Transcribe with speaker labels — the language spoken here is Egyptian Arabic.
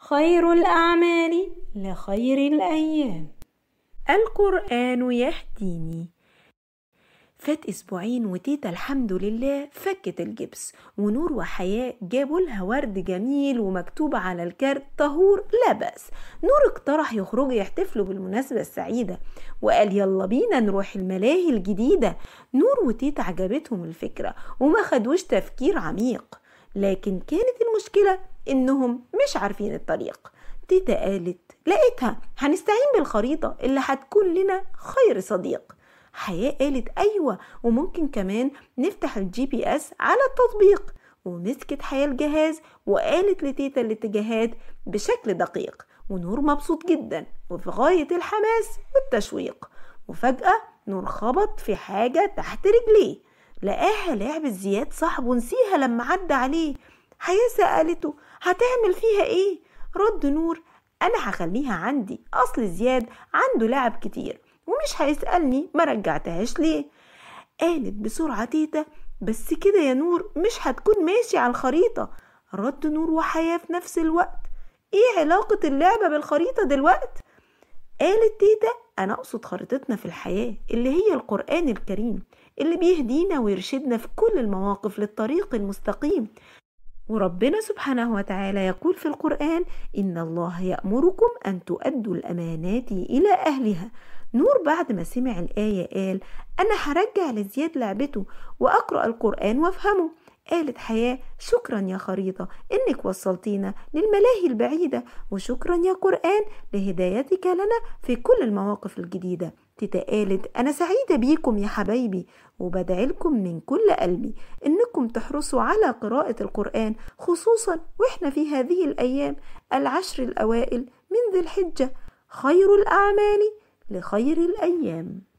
Speaker 1: خير الأعمال لخير الأيام
Speaker 2: القرآن يهديني فات أسبوعين وتيتا الحمد لله فكت الجبس ونور وحياء جابوا لها ورد جميل ومكتوب على الكارت طهور لا بأس نور اقترح يخرجوا يحتفلوا بالمناسبة السعيدة وقال يلا بينا نروح الملاهي الجديدة نور وتيتا عجبتهم الفكرة وما خدوش تفكير عميق لكن كانت المشكلة إنهم مش عارفين الطريق تيتا قالت لقيتها هنستعين بالخريطة اللي هتكون لنا خير صديق حياة قالت أيوة وممكن كمان نفتح الجي بي اس على التطبيق ومسكت حياة الجهاز وقالت لتيتا الاتجاهات بشكل دقيق ونور مبسوط جدا وفي غاية الحماس والتشويق وفجأة نور خبط في حاجة تحت رجليه لقاها لعبة زياد صاحبه نسيها لما عدى عليه حياة سألته هتعمل فيها ايه رد نور انا هخليها عندي اصل زياد عنده لعب كتير ومش هيسألني ما رجعتهاش ليه قالت بسرعة تيتا بس كده يا نور مش هتكون ماشي على الخريطة رد نور وحياة في نفس الوقت ايه علاقة اللعبة بالخريطة دلوقت قالت تيتا أنا أقصد خريطتنا في الحياة اللي هي القرآن الكريم اللي بيهدينا ويرشدنا في كل المواقف للطريق المستقيم وربنا سبحانه وتعالى يقول في القرآن إن الله يأمركم أن تؤدوا الأمانات إلى أهلها نور بعد ما سمع الآية قال أنا هرجع لزياد لعبته وأقرأ القرآن وأفهمه قالت حياة شكرا يا خريطة إنك وصلتينا للملاهي البعيدة وشكرا يا قرآن لهدايتك لنا في كل المواقف الجديدة تيتا قالت أنا سعيدة بيكم يا حبايبي وبدعي لكم من كل قلبي إنكم تحرصوا على قراءة القرآن خصوصا وإحنا في هذه الأيام العشر الأوائل من ذي الحجة خير الأعمال لخير الأيام